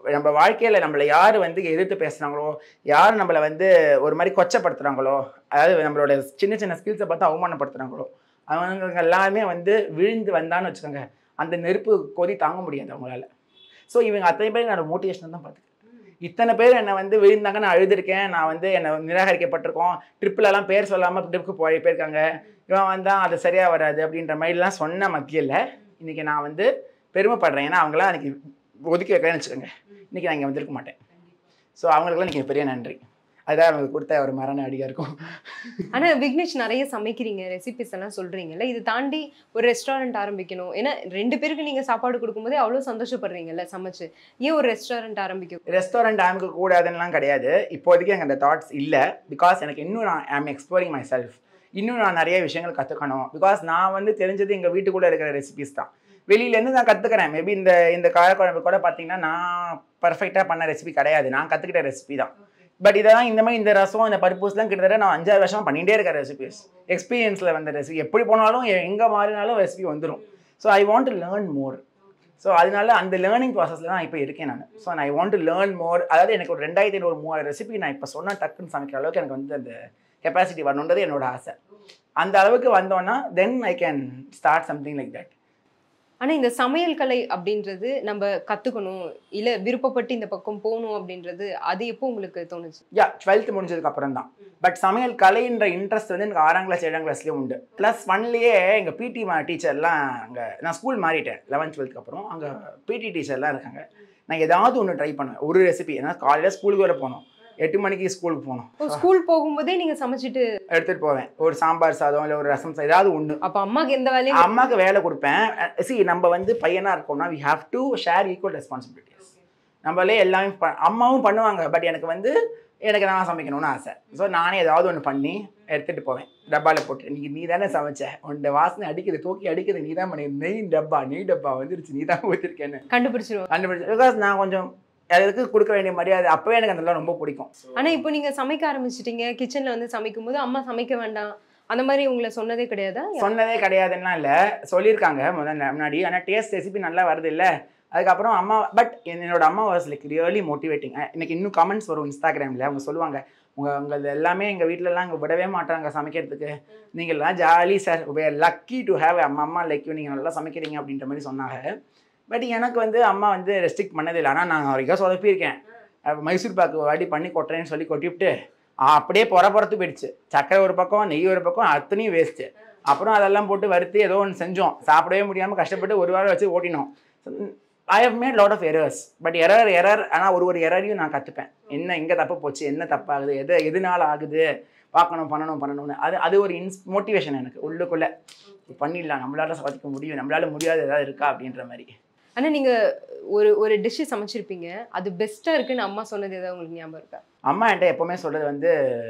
நம்ம வாழ்க்கையில் நம்மளை யார் வந்து எதிர்த்து பேசுகிறாங்களோ யார் நம்மளை வந்து ஒரு மாதிரி கொச்சப்படுத்துகிறாங்களோ அதாவது நம்மளோட சின்ன சின்ன ஸ்கில்ஸை பார்த்து அவமானப்படுத்துகிறாங்களோ அவங்க எல்லாருமே வந்து விழுந்து வந்தான்னு வச்சுக்கோங்க அந்த நெருப்பு கொதி தாங்க முடியாது அவங்களால ஸோ இவங்க அத்தனை பேர் என்னோட மோட்டிவேஷன் தான் பார்த்துக்கேன் இத்தனை பேர் என்னை வந்து விழுந்தாங்க நான் அழுதுருக்கேன் நான் வந்து என்னை நிராகரிக்கப்பட்டிருக்கோம் ட்ரிப்பிலலாம் பேர் சொல்லாமல் ட்ரிப்புக்கு போய் போயிருக்காங்க இவன் வந்தால் அது சரியாக வராது அப்படின்ற மாதிரிலாம் சொன்ன மத்தியில் இன்றைக்கி நான் வந்து பெருமைப்படுறேன் ஏன்னா அவங்களாம் அன்றைக்கி ஒதுக்கி வைக்கிறேன்னு வச்சுக்கோங்க இன்றைக்கி நான் இங்கே வந்திருக்க மாட்டேன் ஸோ அவங்களுக்குலாம் இன்றைக்கி பெரிய நன்றி அதுதான் அவங்க கொடுத்த ஒரு மரண அடியாக இருக்கும் ஆனா விக்னேஷ் நிறைய சமைக்கிறீங்க ரெசிபிஸ் எல்லாம் சொல்றீங்கல்ல இது தாண்டி ஒரு ரெஸ்டாரண்ட் ஆரம்பிக்கணும் ஏன்னா ரெண்டு பேருக்கு நீங்க சாப்பாடு கொடுக்கும்போதே அவ்வளவு சந்தோஷப்படுறீங்கல்ல சமைச்சு ஏன் ஒரு ரெஸ்டாரண்ட் ஆரம்பிக்க ரெஸ்டாரண்ட் ஆரம்பிக்க கூடாதுன்னெலாம் கிடையாது இப்போதைக்கு எனக்கு அந்த தாட்ஸ் இல்லை பிகாஸ் எனக்கு இன்னும் நான் ஐம் எக்ஸ்ப்ளோரிங் மை செல்ஃப் இன்னும் நான் நிறைய விஷயங்கள் கற்றுக்கணும் பிகாஸ் நான் வந்து தெரிஞ்சது எங்கள் வீட்டுக்குள்ளே இருக்கிற ரெசிபிஸ் தான் வெளியிலேருந்து நான் கற்றுக்கிறேன் மேபி இந்த இந்த காரக்குழம்பு கூட பார்த்தீங்கன்னா நான் பர்ஃபெக்டாக பண்ண ரெசிபி கிடையாது நான் கற்றுக்கிட்ட ரெசிபி தான் பட் இதெல்லாம் இந்த மாதிரி இந்த ரசம் இந்த பருப்பூஸ்லாம் கிட்டத்தட்ட நான் அஞ்சாறு வருஷம் பண்ணிகிட்டே இருக்கேன் ரெசிபிஸ் எக்ஸ்பீரியன்ஸில் வந்த ரெசிபி எப்படி போனாலும் எங்கே மாறினாலும் ரெசிபி வந்துடும் so I want to learn more so அதனால அந்த லேர்னிங் ப்ராசஸில் தான் இப்போ இருக்கேன் நான் so I want to learn more அதாவது எனக்கு ஒரு ரெண்டாயிரத்தி ஐநூறு மூவாயிரம் ரெசிபி நான் இப்போ சொன்னால் டக்குன்னு சமைக்கிற அளவுக்கு எனக்கு வந்து அந்த கெப்பாசிட்டி வரணுன்றது என்னோட ஆசை அந்த அளவுக்கு வந்தோன்னா then I can start something like that ஆனா இந்த சமையல் கலை அப்படின்றது நம்ம கத்துக்கணும் இல்ல விருப்பப்பட்டு இந்த பக்கம் போகணும் அப்படின்றது அது எப்போ உங்களுக்கு தோணுச்சு யா டுவெல்த் முடிஞ்சதுக்கு அப்புறம் தான் பட் சமையல் கலைன்ற இன்ட்ரெஸ்ட் வந்து எனக்கு ஆறாம் கிளாஸ் ஏழாம் கிளாஸ்லேயே உண்டு ப்ளஸ் ஒன்லேயே எங்கள் பிடி டீச்சர்லாம் அங்கே நான் ஸ்கூல் மாறிட்டேன் லெவன்த் டுவெல்த்துக்கு அப்புறம் அங்கே பிடி டீச்சர்லாம் இருக்காங்க நான் ஏதாவது ஒன்று ட்ரை பண்ணுவேன் ஒரு ரெசிபி ஏன்னா காலையில் ஸ்கூலுக்கு வர போகணும் எட்டு மணிக்கு ஸ்கூலுக்கு போகணும் ஓ ஸ்கூல் போகும்போதே நீங்க சமைச்சிட்டு எடுத்துகிட்டு போவேன் ஒரு சாம்பார் சாதம் இல்லை ஒரு ரசம் சாதம் ஏதாவது ஒன்று அப்ப அம்மாக்கு எந்த வேலையும் அம்மாவுக்கு வேலை கொடுப்பேன் சி நம்ம வந்து பையனாக இருக்கோம்னா we have to share equal responsibilities நம்மளே எல்லாமே ப அம்மாவும் பண்ணுவாங்க பட் எனக்கு வந்து எனக்கு நான் சமைக்கணும்னு ஆசை ஸோ நானே ஏதாவது ஒன்று பண்ணி எடுத்துகிட்டு போவேன் டப்பாவில் போட்டு நீ நீ தானே சமைச்ச உன்ட வாசனை அடிக்குது தூக்கி அடிக்குது நீ தான் பண்ணி நெய் டப்பா நெய் டப்பா வந்துருச்சு நீ தான் ஊற்றிருக்கேன்னு கண்டுபிடிச்சிருவோம் கண்டுபிடிச்சு பிகாஸ் நான் கொஞ்சம் அதுக்கு கொடுக்க வேண்டிய மரியாதை அப்போவே எனக்கு அதெல்லாம் ரொம்ப பிடிக்கும் ஆனா இப்போ நீங்க சமைக்க ஆரம்பிச்சிட்டீங்க கிச்சன்ல வந்து சமைக்கும் போது அம்மா சமைக்க வேண்டாம் அந்த மாதிரி உங்களை சொன்னதே கிடையாதா சொன்னதே கிடையாதுன்னா இல்லை சொல்லியிருக்காங்க முதல்ல முன்னாடி ஆனால் டேஸ்ட் ரெசிபி நல்லா வருது இல்லை அதுக்கப்புறம் அம்மா பட் என்னோட அம்மா வாஸ் லைக் ரியலி மோட்டிவேட்டிங் எனக்கு இன்னும் கமெண்ட்ஸ் வரும் இன்ஸ்டாகிராமில் அவங்க சொல்லுவாங்க உங்கள் உங்கள் எல்லாமே எங்கள் வீட்டிலலாம் இங்கே விடவே மாட்டாங்க சமைக்கிறதுக்கு நீங்கள்லாம் jolly sir lucky to have அம்மா அம்மா லைக் நீங்கள் நல்லா சமைக்கிறீங்க அப்படின்ற மாதிரி சொன்னாங்க பட் எனக்கு வந்து அம்மா வந்து ரெஸ்ட்ரிக்ட் பண்ணதில்லை ஆனால் நான் வரைக்கும் சொதப்பியிருக்கேன் அஹ் மைசூர் பாக்கு ஒரு வாட்டி பண்ணி கொட்டுறேன்னு சொல்லி கொட்டிவிட்டு அப்படியே புற புறத்து போயிடுச்சு சக்கரை ஒரு பக்கம் நெய் ஒரு பக்கம் அத்தனையும் வேஸ்ட்டு அப்புறம் அதெல்லாம் போட்டு வறுத்து ஏதோ ஒன்று செஞ்சோம் சாப்பிடவே முடியாமல் கஷ்டப்பட்டு ஒரு வாரம் வச்சு ஓட்டினோம் I have made lot of errors but error error ஆனால் ஒரு ஒரு எரரையும் நான் கற்றுப்பேன் என்ன எங்கே தப்பு போச்சு என்ன தப்பாகுது எது எதனால ஆகுது பார்க்கணும் பண்ணணும் பண்ணணும்னு அது அது ஒரு இன்ஸ் மோட்டிவேஷன் எனக்கு உள்ளுக்குள்ளே பண்ணிடலாம் நம்மளால சாதிக்க முடியும் நம்மளால முடியாது ஏதாவது இருக்கா அப்படின்ற மாதிரி ஆனா நீங்க ஒரு ஒரு டிஷ் சமைச்சிருப்பீங்க அது பெஸ்டா இருக்குன்னு அம்மா சொன்னது ஏதாவது உங்களுக்கு ஞாபகம் இருக்கா அம்மா என்கிட்ட எப்போவுமே சொல்கிறது வந்து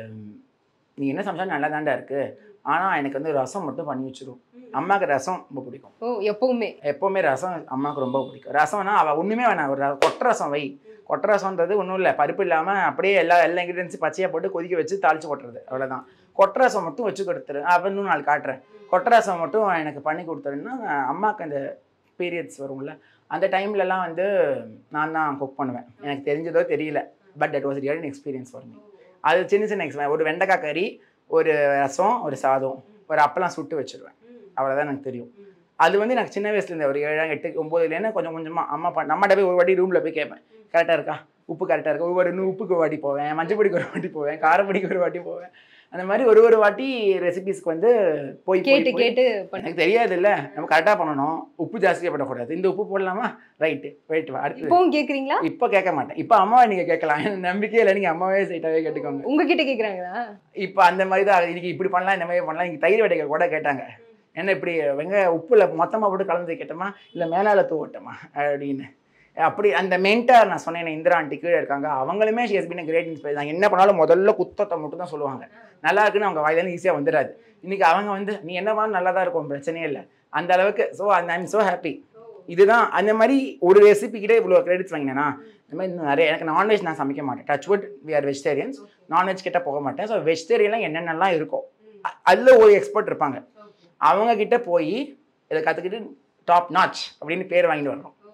நீ என்ன சமைச்சாலும் நல்லா தாண்டா இருக்குது ஆனால் எனக்கு வந்து ரசம் மட்டும் பண்ணி வச்சிரும் அம்மாவுக்கு ரசம் ரொம்ப பிடிக்கும் ஓ எப்பவுமே எப்போவுமே ரசம் அம்மாவுக்கு ரொம்ப பிடிக்கும் ரசம்னா அவள் ஒன்றுமே வேணாம் ஒரு ர- கொட்டை ரசம் வை கொட்டை ரசம்ன்றது ஒன்றும் இல்லை பருப்பு இல்லாமல் அப்படியே எல்லா எல்லா இன்க்ரீடியன்ஸும் பச்சையாக போட்டு கொதிக்க வச்சு தாளிச்சு கொட்டுறது அவ்வளோதான் கொட்டை ரசம் மட்டும் வச்சு கொடுத்துரு அப்போ இன்னும் நாள் காட்டுறேன் கொட்டை ரசம் மட்டும் எனக்கு பண்ணி கொடுத்துருன்னா அம்மாவுக்கு அந்த பீரியட்ஸ் வரும்ல அந்த டைம்லலாம் வந்து நான் தான் குக் பண்ணுவேன் எனக்கு தெரிஞ்சதோ தெரியல but that was real experience for me அது சின்ன சின்ன எக்ஸ்பீரியன் ஒரு வெண்டைக்காய் கறி ஒரு ரசம் ஒரு சாதம் ஒரு அப்பளம் சுட்டு வச்சிருவேன் அவ்வளோதான் எனக்கு தெரியும் அது வந்து எனக்கு சின்ன வயசுலேருந்து ஒரு ஏழாம் எட்டு ஒம்போதுலேருந்து கொஞ்சம் கொஞ்சமாக அம்மா பா நம்மகிட்ட போய் ஒரு வாட்டி ரூமில் போய் கேட்பேன் கரெக்டாக இருக்கா உப்பு கரெக்டாக இருக்கா ஒவ்வொரு இன்னும் உப்புக்கு ஒரு வாட்டி போவேன் மஞ்சப்பொடிக்கு ஒரு வாட்டி போவேன் காரப்பொடிக்கு ஒரு வாட்டி போவேன் அந்த மாதிரி ஒரு ஒரு வாட்டி ரெசிபிஸ்க்கு வந்து போய் போய் கேட்டு போய் கேட்டு பண்ண எனக்கு தெரியாது இல்லை நம்ம கரெக்டாக பண்ணணும் உப்பு ஜாஸ்தியாக போடக்கூடாது இந்த உப்பு போடலாமா ரைட்டு வெயிட் அடுத்து இப்பவும் கேக்குறீங்களா இப்போ கேட்க மாட்டேன் இப்போ அம்மாவை நீங்கள் கேட்கலாம் எனக்கு நம்பிக்கையே இல்லை நீங்கள் அம்மாவே சைட்டாகவே கேட்டுக்கோங்க உங்ககிட்ட கேக்குறாங்களா இப்போ அந்த மாதிரி தான் இன்னைக்கு இப்படி பண்ணலாம் இந்த மாதிரி பண்ணலாம் இன்னைக்கு தயிர் வடைக்க கூட கேட்டாங்க என்ன இப்படி வெங்க உப்புல மொத்தமாக போட்டு கலந்து கேட்டோமா இல்லை மேலால தூவட்டமா அப்படின்னு அப்படி அந்த மென்டார் நான் சொன்னேன் இந்திரா ஆண்டி கீழே இருக்காங்க அவங்களுமே ஷேஸ் பின் கிரேட் இன்ஸ்பைர் தான் என்ன பண்ணாலும் முதல்ல குத்தத்தை மட்டும் தான் சொல்லுவாங்க நல்லா இருக்குன்னு அவங்க வாயிலேருந்து ஈஸியாக வந்துடாது இன்னைக்கு அவங்க வந்து நீ என்ன பண்ணாலும் நல்லா தான் இருக்கும் பிரச்சனையே இல்லை அந்த அளவுக்கு ஸோ அந்த ஐம் ஸோ ஹாப்பி இதுதான் அந்த மாதிரி ஒரு ரெசிபி கிட்டே இவ்வளோ கிரெடிட்ஸ் வாங்கினேன்னா இந்த மாதிரி இன்னும் நிறைய எனக்கு நான்வெஜ் நான் சமைக்க மாட்டேன் touch wood we are vegetarians non veg கிட்ட போக மாட்டேன் ஸோ வெஜிடேரியன்லாம் என்னென்னலாம் இருக்கும் அ- அதுல ஒரு எக்ஸ்பர்ட் இருப்பாங்க அவங்க கிட்ட போய் இதை கற்றுக்கிட்டு டாப் நாச் அப்படின்னு பேர் வாங்கிட்டு வரணும்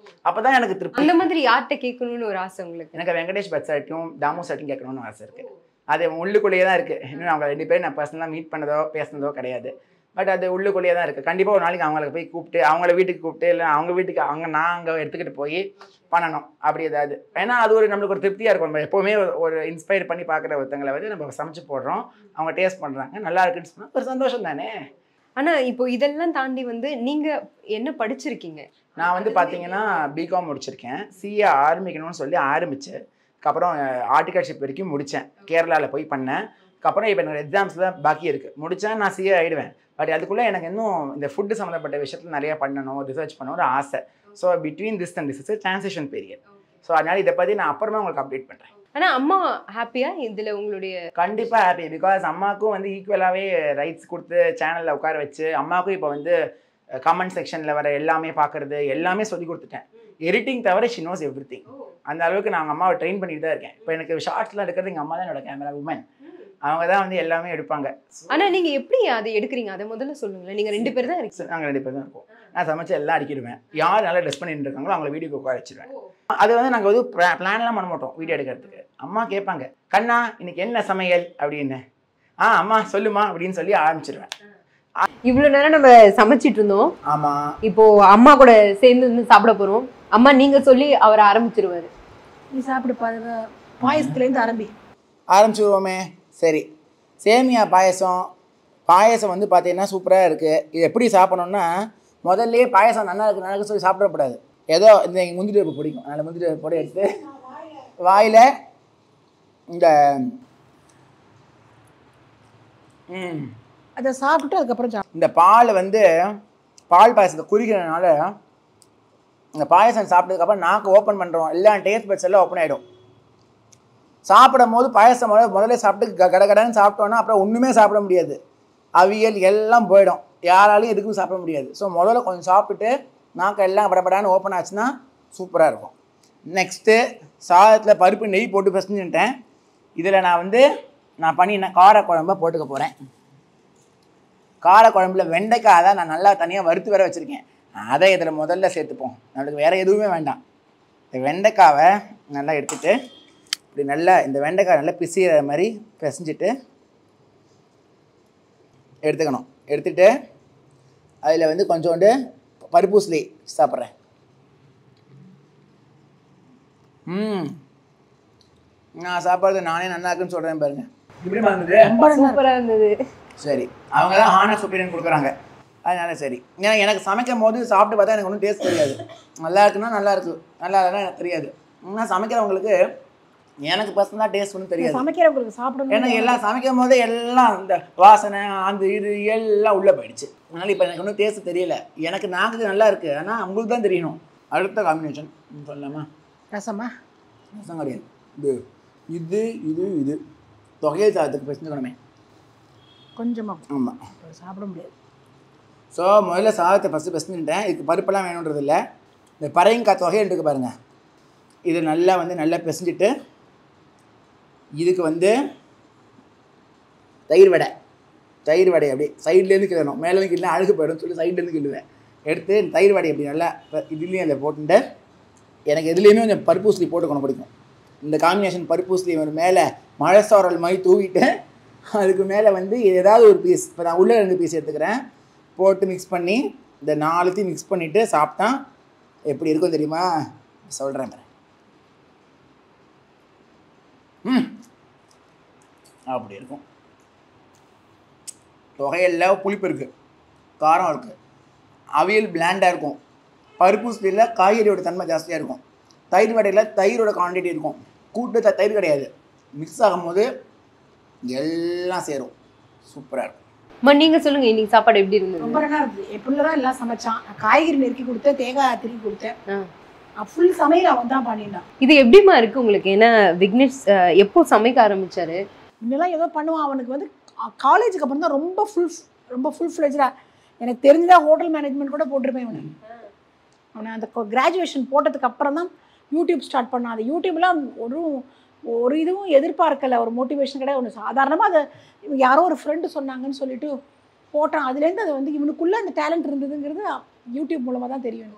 அப்பதான் எனக்கு திருப்தி அந்த மாதிரி யார்கிட்ட கேட்கணும்னு ஒரு ஆசை உங்களுக்கு எனக்கு வெங்கடேஷ் பட் சார்ட்டையும் தாமு சார்ட்டையும் கேட்கணும்னு ஆசை இருக்கு அது உள்ளுக்குள்ளேயே தான் இருக்கு இன்னும் அவங்க ரெண்டு பேரும் நான் பர்சனலாக மீட் பண்ணதோ பேசுனதோ கிடையாது பட் அது உள்ளுக்குள்ளேயே தான் இருக்குது கண்டிப்பாக ஒரு நாளைக்கு அவங்கள போய் கூப்பிட்டு அவங்கள வீட்டுக்கு கூப்பிட்டு இல்லை அவங்க வீட்டுக்கு அவங்க நான் அங்கே எடுத்துக்கிட்டு போய் பண்ணணும் அப்படி ஏதாவது ஏன்னா அது ஒரு நம்மளுக்கு ஒரு திருப்தியாக இருக்கும் நம்ம எப்போவுமே ஒரு- ஒரு இன்ஸ்பயர் பண்ணி பார்க்குற ஒருத்தங்களை வந்து நம்ம சமைச்சு போடுறோம் அவங்க டேஸ்ட் பண்ணுறாங்க நல்லா இருக்குன்னு சொன்னால் ஒரு சந்தோஷம் தானே ஆனா இப்போ இதெல்லாம் தாண்டி வந்து நீங்க என்ன படிச்சிருக்கீங்க நான் வந்து பார்த்தீங்கன்னா பிகாம் முடிச்சிருக்கேன் சிஏ ஆரம்பிக்கணும்னு சொல்லி ஆரம்பிச்சு அதுக்கப்புறம் ஆர்டிகல்ஷிப் வரைக்கும் முடித்தேன் கேரளாவில் போய் பண்ணேன் அதுக்கப்புறம் இப்போ எனக்கு எக்ஸாம்ஸ் தான் பாக்கி இருக்குது முடித்தா நான் சிஏ ஆகிடுவேன் பட் அதுக்குள்ளே எனக்கு இன்னும் இந்த ஃபுட்டு சம்மந்தப்பட்ட விஷயத்தில் நிறைய பண்ணணும் ரிசர்ச் பண்ணணும் ஒரு ஆசை so between this and this is transition period so அதனால் இதை பற்றி நான் அப்புறமா உங்களுக்கு அப்டேட் பண்ணுறேன் ஆனா அம்மா ஹாப்பியா இதுல உங்களுடைய கண்டிப்பாக ஹாப்பி பிகாஸ் அம்மாவுக்கும் வந்து ஈக்குவலாகவே ரைட்ஸ் கொடுத்து சேனலில் உட்கார வச்சு அம்மாவுக்கும் இப்போ வந்து கமெண்ட் செக்ஷனில் வர எல்லாமே பார்க்குறது எல்லாமே சொல்லி கொடுத்துட்டேன் எடிட்டிங் தவிர ஷி knows எவ்ரி அந்த அளவுக்கு நான் அம்மாவை ட்ரெயின் பண்ணிட்டு தான் இருக்கேன் இப்போ எனக்கு ஷார்ட்ஸ்லாம் எடுக்கிறது எங்கள் அம்மா தான் என்னோட கேமரா உமன் அவங்க தான் வந்து எல்லாமே எடுப்பாங்க ஆனா நீங்க எப்படி அதை எடுக்கிறீங்க அதை முதல்ல சொல்லுங்களேன் நீங்க ரெண்டு பேர் தான் இருக்கீங்க நாங்கள் ரெண்டு பேர் தான் இருக்கோம் நான் சமைச்சு எல்லாம் அடிக்கிடுவேன் யார் நல்லா ட்ரெஸ் பண்ணிட்டு இருக்காங்களோ அவங்கள வீடியோக்கு உட்கார வச்சிருவேன் அது வந்து நாங்கள் வந்து பிளான்லாம் பண்ண மாட்டோம் வீடியோ எடுக்கிறதுக்கு அம்மா கேட்பாங்க கண்ணா இன்னைக்கு என்ன சமையல் அப்படின்னு ஆ அம்மா சொல்லுமா அப்படின்னு சொல்லி ஆரம்பிச்சிருவேன் இவ்வளவு நேரம் நம்ம சமைச்சிட்டு இருந்தோம் ஆமாம் இப்போ அம்மா கூட சேர்ந்து வந்து சாப்பிட போறோம் அம்மா நீங்க சொல்லி அவர் ஆரம்பிச்சிருவாரு நீ சாப்பிடு பா பாயசத்துலேருந்து ஆரம்பி ஆரம்பிச்சிருவோமே சரி சேமியா பாயசம் பாயசம் வந்து பார்த்தீங்கன்னா சூப்பராக இருக்குது இது எப்படி சாப்பிடணும்னா முதல்ல பாயசம் நல்லா இருக்கு நல்லா இருக்குன்னு சொல்லி சாப்பிடக்கூடாது ஏதோ இந்த எங்கள் முந்திரி பருப்பு பிடிக்கும் அதனால் முந்திரி பருப்பு போட்டு எடுத்து வாயில் இந்த ம் அதை சாப்பிட்டுட்டு அதுக்கப்புறம் சாப்பிடு இந்த பால் வந்து பால் பாயசத்தை குறிக்கிறதுனால இந்த பாயசம் சாப்பிட்டதுக்கப்புறம் நாக்கு ஓப்பன் பண்ணுறோம் எல்லா டேஸ்ட் பட்ஸ் எல்லாம் ஓப்பன் ஆகிடும் சாப்பிடும் போது பாயசம் முதல்ல முதல்ல சாப்பிட்டு க- கடகடன்னு சாப்பிட்டோன்னா அப்புறம் ஒன்றுமே சாப்பிட முடியாது அவியல் எல்லாம் போயிடும் யாராலையும் எதுக்கும் சாப்பிட முடியாது ஸோ முதல்ல கொஞ்சம் சாப்பிட்டுட்டு நாக்கு எல்லாம் படபடான்னு ஓப்பன் ஆச்சுன்னா சூப்பராக இருக்கும் நெக்ஸ்ட்டு சாதத்தில் பருப்பு நெய் போட்டு பிசைஞ்சுட்டேன் இதில் நான் வந்து நான் பண்ணின கார குழம்ப போட்டுக்க போகிறேன் கார குழம்புல வெண்டைக்காய் தான் நான் நல்லா தனியாக வறுத்து வேற வச்சுருக்கேன் அதை இதில் முதல்ல சேர்த்துப்போம் நம்மளுக்கு வேறு எதுவுமே வேண்டாம் இந்த வெண்டைக்காவை நல்லா எடுத்துட்டு இப்படி நல்லா இந்த வெண்டைக்காய் நல்லா பிசிற மாதிரி பிசைஞ்சிட்டு எடுத்துக்கணும் எடுத்துட்டு அதில் வந்து கொஞ்சோண்டு பருப்பூசலி சாப்பிட்றேன் ம் நான் சாப்பிட்றது நானே நல்லா இருக்குன்னு சொல்கிறேன் பாருங்க இப்படி இருந்தது ரொம்ப நல்லா சூப்பரா இருந்தது சரி அவங்க தான் ஹானஸ் ஒப்பீனியன் கொடுக்குறாங்க அதனால சரி ஏன்னா எனக்கு சமைக்கும் போது சாப்பிட்டு பார்த்தா எனக்கு ஒன்றும் டேஸ்ட் தெரியாது நல்லா இருக்குன்னா நல்லா இருக்கு நல்லா இல்லைன்னா எனக்கு தெரியாது ஆனால் சமைக்கிறவங்களுக்கு எனக்கு பர்சனலாக டேஸ்ட் ஒன்றும் தெரியாது சமைக்கிறவங்களுக்கு சாப்பிடணும் ஏன்னா எல்லாம் சமைக்கும் போது எல்லாம் இந்த வாசனை அந்த இது எல்லாம் உள்ளே போயிடுச்சு அதனால இப்போ எனக்கு ஒன்றும் டேஸ்ட் தெரியல எனக்கு நாக்கு நல்லா இருக்கு ஆனால் உங்களுக்கு தான் தெரியணும் அடுத்த காம்பினேஷன் சொல்லலாமா ரசமா ரசம் கிடையாது இது இது இது இது தொகையை சாதத்துக்கு பிரச்சனை கொஞ்சமாக ஆமாம் சாப்பிட முடியாது ஸோ முதல்ல சாதத்தை ஃபஸ்ட்டு பிசைஞ்சுட்டேன் இதுக்கு பருப்பெல்லாம் வேணுன்றது இல்லை இந்த பறையங்காய் தொகையை எடுக்க பாருங்கள் இது நல்லா வந்து நல்லா பிசைஞ்சிட்டு இதுக்கு வந்து தயிர் வடை தயிர் வடை அப்படி சைட்லேருந்து கிள்ளணும் மேலேருந்து கிள்ள அழுகு போயிடும் சொல்லி சைட்லேருந்து கிள்ளுவேன் எடுத்து இந்த தயிர் வடை அப்படி நல்லா இப்ப இதுலேயும் அதில் போட்டுட்டு எனக்கு எதுலேயுமே கொஞ்சம் பருப்பூசலி போட்டுக்கணும் பிடிக்கும் இந்த காம்பினேஷன் பருப்பூசலி ஒரு மேலே மழை சாரல் மாதிரி தூவிட்டு அதுக்கு மேலே வந்து ஏதாவது ஒரு பீஸ் இப்போ நான் உள்ளே ரெண்டு பீஸ் எடுத்துக்கிறேன் போட்டு மிக்ஸ் பண்ணி இந்த நாலுத்தையும் மிக்ஸ் பண்ணிவிட்டு சாப்பிட்டா எப்படி இருக்கும் தெரியுமா சொல்கிறேன் பாரு. ம் அப்படி இருக்கும் தொகையில் புளிப்பு இருக்குது காரம் இருக்குது அவியல் பிளாண்டாக இருக்கும் பருப்பூசலியில் காய்கறியோட தன்மை ஜாஸ்தியாக இருக்கும் தயிர் வடையில் தயிரோட குவான்டிட்டி இருக்கும் கூட்டு த- தயிர் கிடையாது மிக்ஸ் ஆகும்போது எல்லாம் சேரும் சூப்பராக இருக்கும் அம்மா நீங்க சொல்லுங்க இன்னைக்கு சாப்பாடு எப்படி இருந்தது ரொம்ப நல்லா இருந்தது என் பிள்ளை தான் எல்லாம் சமைச்சான் நான் காய்கறி நெருக்கி கொடுத்தேன் தேங்காய் திருக்கி கொடுத்தேன் ஆ. ஃபுல் சமையல் அவன் தான் பண்ணிட்டான் இது எப்படிமா இருக்கு உங்களுக்கு ஏன்னா விக்னேஷ் அஹ், எப்போ சமைக்க ஆரம்பிச்சாரு முன்னெல்லாம் ஏதோ பண்ணுவான் அவனுக்கு வந்து காலேஜுக்கு அப்புறம் தான் ரொம்ப ஃபுல் ரொம்ப ஃபுல் ஃப்ளெஜாக எனக்கு தெரிஞ்சதா ஹோட்டல் மேனேஜ்மெண்ட் கூட போட்டிருப்பேன் அவனை அவனை அந்த கிராஜுவேஷன் போட்டதுக்கு அப்புறம் தான் யூடியூப் ஸ்டார்ட் பண்ணான் அது யூடியூப்லாம் ஒரு ஒரு இதுவும் எதிர்பார்க்கல ஒரு மோட்டிவேஷன் கிடையாது ஒன்று சாதாரணமாக அதை இவங்க யாரோ ஒரு ஃப்ரெண்டு சொன்னாங்கன்னு சொல்லிட்டு போட்டான் அதுலேருந்து அது வந்து இவனுக்குள்ளே அந்த டேலண்ட் இருந்ததுங்கிறது யூடியூப் மூலமாக தான் தெரியும் எனக்கு.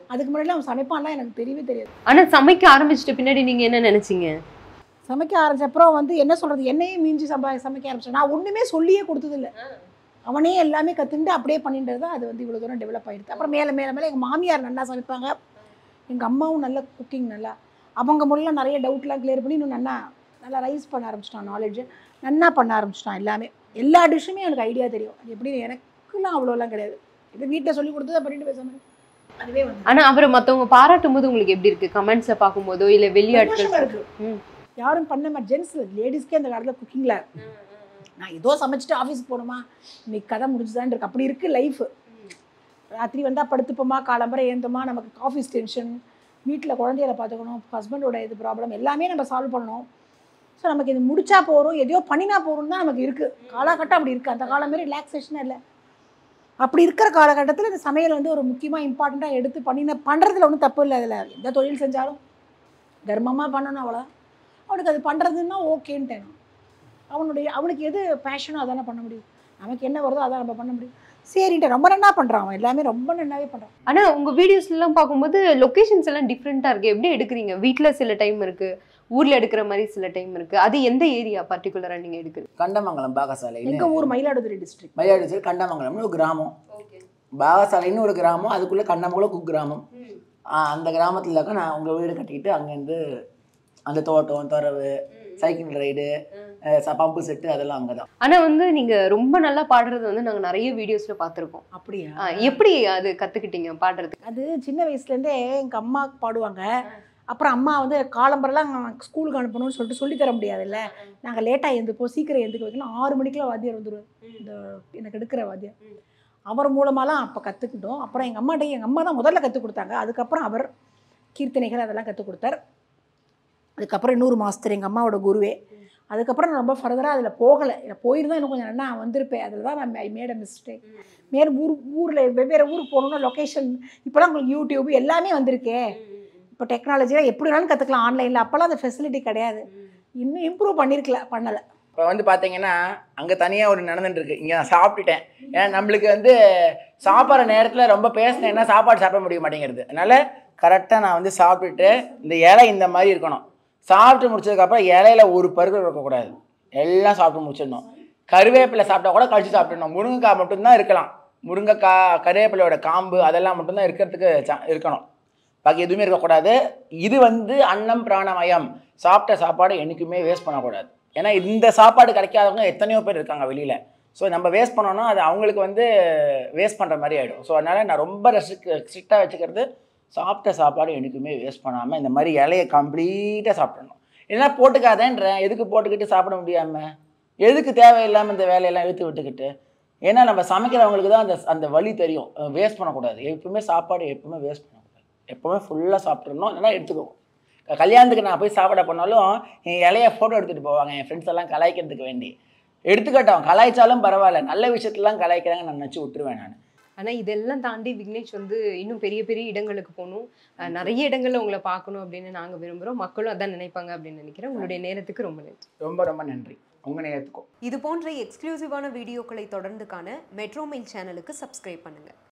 அதுக்கு முன்னாடி அவன் சமைப்பான்லாம் எனக்கு தெரியவே தெரியாது ஆனா சமைக்க ஆரம்பிச்சிட்ட பின்னாடி நீங்க என்ன நினைச்சீங்க சமைக்க ஆரம்பிச்ச அப்புறம் வந்து என்ன சொல்றது என்னையே மீஞ்சி சம்பா சமைக்க ஆரம்பிச்சேன் நான் ஒண்ணுமே சொல்லியே கொடுத்ததில்ல அவனே எல்லாமே கற்றுண்டு அப்படியே பண்ணிட்டு தான் அது வந்து இவ்வளோ தூரம் டெவலப் ஆயிடுது அப்புறம் மேலே மேலே மேலே எங்கள் மாமியார் நல்லா சமைப்பாங்க எங்கள் அம்மாவும் நல்ல குக்கிங் நல்லா அவங்க மூலம் நிறைய டவுட்லாம் கிளியர் பண்ணி இன்னும் நல்லா நல்லா ரைஸ் பண்ண ஆரம்பிச்சிட்டான் நாலேஜ் நல்லா பண்ண ஆரம்பிச்சிட்டான் எல்லாமே எல்லா டிஷ்ஷுமே எனக்கு ஐடியா தெரியும் அது எப்படி எனக்குலாம் அவ்வளோலாம் கிடையாது இது வீட்டில் சொல்லி கொடுத்ததை பண்ணிட்டு பேசாமல் அதுவே வந்து ஆனா அவரை மத்தவங்க பாராட்டும் போது உங்களுக்கு எப்படி இருக்கு கமெண்ட்ஸ்ல பாக்கும்போதோ இல்ல வெளியாட்கள் சந்தோஷமா இருக்கு ம். யாரும் பண்ண மாதிரி ஜென்ஸ் லேடிஸ்க்கே அந்த காலத்தில் குக்கிங்கில் நான் ஏதோ சமைச்சிட்டு ஆஃபீஸ் போகணுமா இன்னைக்கு கதை முடிஞ்சுதான் இருக்கு அப்படி இருக்கு லைஃப் ராத்திரி வந்தால் படுத்துப்போமா காலம்பரை ஏந்தோமா நமக்கு ஆஃபீஸ் டென்ஷன் வீட்டில் குழந்தைகளை பார்த்துக்கணும் ஹஸ்பண்டோட இது ப்ராப்ளம் எல்லாமே நம்ம சால்வ் பண்ணணும் ஸோ நமக்கு இது முடிச்சா போகிறோம் எதையோ பண்ணினா போகிறோம் தான் நமக்கு இருக்குது காலகட்டம் அப்படி இருக்குது அந்த காலம் மாதிரி ரிலாக்ஸேஷனாக இல்லை அப்படி இருக்கிற காலகட்டத்தில் இந்த சமையல் வந்து ஒரு முக்கியமாக இம்பார்ட்டண்ட்டாக எடுத்து பண்ணின பண்ணுறதுல ஒன்றும் தப்பு இல்லை அதில் எந்த தொழில் செஞ்சாலும் தர்மமாக பண்ணணும் அவ்வளோதான் அவனுக்கு அது பண்ணுறதுன்னா ஓகேன்ட்டேன் நான். அவனுடைய அவனுக்கு எது பேஷனோ அதானே பண்ண முடியும் நமக்கு என்ன வருதோ அதான் நம்ம பண்ண முடியும் சரின்ட்டு ரொம்ப நன்னா பண்ணுறான் அவன் எல்லாமே ரொம்ப நன்னாவே பண்ணுறான் ஆனா உங்க வீடியோஸ் எல்லாம் பார்க்கும்போது லொகேஷன்ஸ் எல்லாம் டிஃப்ரெண்டா இருக்கு எப்படி எடுக்கிறீங்க வீட்ல சில டைம் இருக்கு ஊர்ல எடுக்கிற மாதிரி சில டைம் இருக்கு அது எந்த ஏரியா பர்டிகுலரா நீங்க எடுக்குறீங்க கண்டமங்கலம் பாகசாலை எங்கள் ஊர் மயிலாடுதுறை டிஸ்ட்ரிக்ட் மயிலாடுதுறை கண்டமங்கலம்னு ஒரு கிராமம் பாகசாலைன்னு ஒரு கிராமம் அதுக்குள்ளே கண்டமங்கலம் குக்கிராமம் ஆ, அந்த கிராமத்தில் இருக்க நான் உங்கள் வீடு கட்டிக்கிட்டு அங்கேருந்து அந்த தோட்டம் துறவு சைக்கிள் ரைடு பம்பு செட்டு அதெல்லாம் அங்கே தான் ஆனா வந்து நீங்க ரொம்ப நல்லா பாடுறது வந்து நாங்க நிறைய வீடியோஸ்ல பார்த்திருக்கோம் அப்படியா ஆ, எப்படி அது கத்துக்கிட்டீங்க பாடுறதுக்கு அது சின்ன வயசுலேருந்தே எங்கள் அம்மா பாடுவாங்க அப்புறம் அம்மா வந்து காலம்பரெல்லாம் ஸ்கூலுக்கு அனுப்பணும்னு சொல்லிட்டு சொல்லித் தர முடியாதுல்ல நாங்கள் லேட்டாக எழுந்துப்போம் சீக்கிரம் எழுந்துக்க வைக்கணும் ஆறு மணிக்கெலாம் வாத்தியார் வந்துடுவார் இந்த எனக்கு எடுக்கிற வாத்தியார் அவர் மூலமாலாம் அப்போ கற்றுக்கிட்டோம் அப்புறம் எங்கள் அம்மாட்ட எங்கள் அம்மா தான் முதல்ல கற்றுக் கொடுத்தாங்க அதுக்கப்புறம் அவர் கீர்த்தனைகள் அதெல்லாம் கற்றுக் கொடுத்தார் அதுக்கப்புறம் இன்னொரு மாஸ்டர் எங்கள் அம்மாவோட குருவே அதுக்கப்புறம் நான் ரொம்ப ஃபர்தராக அதில் போகலை நான் போயிருந்தா இன்னும் கொஞ்சம் நல்லா வந்திருப்பேன் அதில் தான் நான் ஐ மேட் அ மிஸ்டேக் மேல் ஊர் ஊரில் வெவ்வேறு ஊருக்கு போகணுன்னா லொக்கேஷன் இப்போலாம் உங்களுக்கு யூடியூப் எல்லாமே வந்திருக்கே இப்போ டெக்னாலஜிலாம் எப்படி வேணாலும் கற்றுக்கலாம் ஆன்லைனில் அப்போல்லாம் அந்த ஃபெசிலிட்டி கிடையாது இன்னும் இம்ப்ரூவ் பண்ணியிருக்கல பண்ணலை இப்போ வந்து பார்த்தீங்கன்னா அங்கே தனியாக ஒரு நடந்துட்டு இருக்கு இங்கே நான் சாப்பிட்டுட்டேன் ஏன்னா நம்மளுக்கு வந்து சாப்பிட்ற நேரத்தில் ரொம்ப பேசினேன்னா சாப்பாடு சாப்பிட முடிய மாட்டேங்கிறது அதனால் கரெக்டாக நான் வந்து சாப்பிட்டுட்டு இந்த இலை இந்த மாதிரி இருக்கணும் சாப்பிட்டு முடிச்சதுக்கப்புறம் இலையில ஒரு பருகு இருக்கக்கூடாது எல்லாம் சாப்பிட்டு முடிச்சிடணும் கருவேப்பிலை சாப்பிட்டா கூட கழிச்சு சாப்பிடணும் முருங்கைக்காய் மட்டும்தான் இருக்கலாம் முருங்கைக்காய் கருவேப்பிலையோட காம்பு அதெல்லாம் மட்டும்தான் இருக்கிறதுக்கு சா- இருக்கணும் பாக்கி எதுவுமே இருக்கக்கூடாது இது வந்து அன்னம் பிராணமயம் சாப்பிட்ட சாப்பாடு என்றைக்குமே வேஸ்ட் பண்ணக்கூடாது ஏன்னா இந்த சாப்பாடு கிடைக்காதவங்க எத்தனையோ பேர் இருக்காங்க வெளியில் ஸோ நம்ம வேஸ்ட் பண்ணோம்னா அது அவங்களுக்கு வந்து வேஸ்ட் பண்ணுற மாதிரி ஆகிடும் ஸோ அதனால் நான் ரொம்ப ரெஸ்ட்ரிக் ஸ்ட்ரிக்டாக வச்சுக்கிறது சாப்பிட்ட சாப்பாடு என்றைக்குமே வேஸ்ட் பண்ணாமல் இந்த மாதிரி இலையை கம்ப்ளீட்டாக சாப்பிடணும் இல்லைன்னா போட்டுக்காதேன்றேன் எதுக்கு போட்டுக்கிட்டு சாப்பிட முடியாமல் எதுக்கு தேவையில்லாமல் இந்த வேலையெல்லாம் இழுத்து விட்டுக்கிட்டு ஏன்னா நம்ம சமைக்கிறவங்களுக்கு தான் அந்த அந்த வழி தெரியும் வேஸ்ட் பண்ணக்கூடாது எப்பவுமே சாப்பாடு எப்பவுமே வேஸ்ட் பண்ணக்கூடாது எப்பவுமே ஃபுல்லாக சாப்பிட்றணும் இல்லைன்னா எடுத்துக்குவோம் க- கல்யாணத்துக்கு நான் போய் சாப்பிட போனாலும் என் இலைய ஃபோட்டோ எடுத்துகிட்டு போவாங்க என் ஃப்ரெண்ட்ஸ் எல்லாம் கலாய்க்கிறதுக்கு வேண்டி எடுத்துக்கட்டும் கலாய்ச்சாலும் பரவாயில்ல நல்ல விஷயத்துலாம் கலாய்க்கிறாங்க நான் நினச்சி விட்டுருவேன் நான் ஆனா இதெல்லாம் தாண்டி விக்னேஷ் வந்து இன்னும் பெரிய பெரிய இடங்களுக்கு போகணும் அஹ் நிறைய இடங்கள்ல உங்களை பார்க்கணும் அப்படின்னு நாங்க விரும்புறோம் மக்களும் அதான் நினைப்பாங்க அப்படின்னு நினைக்கிறேன் உங்களுடைய நேரத்துக்கு ரொம்ப நன்றி ரொம்ப ரொம்ப நன்றி உங்கள் நேரத்துக்கும் இது போன்ற எக்ஸ்க்ளூசிவான வீடியோக்களை தொடர்ந்து காண மெட்ரோமெயில் சேனலுக்கு சப்ஸ்கிரைப் பண்ணுங்கள்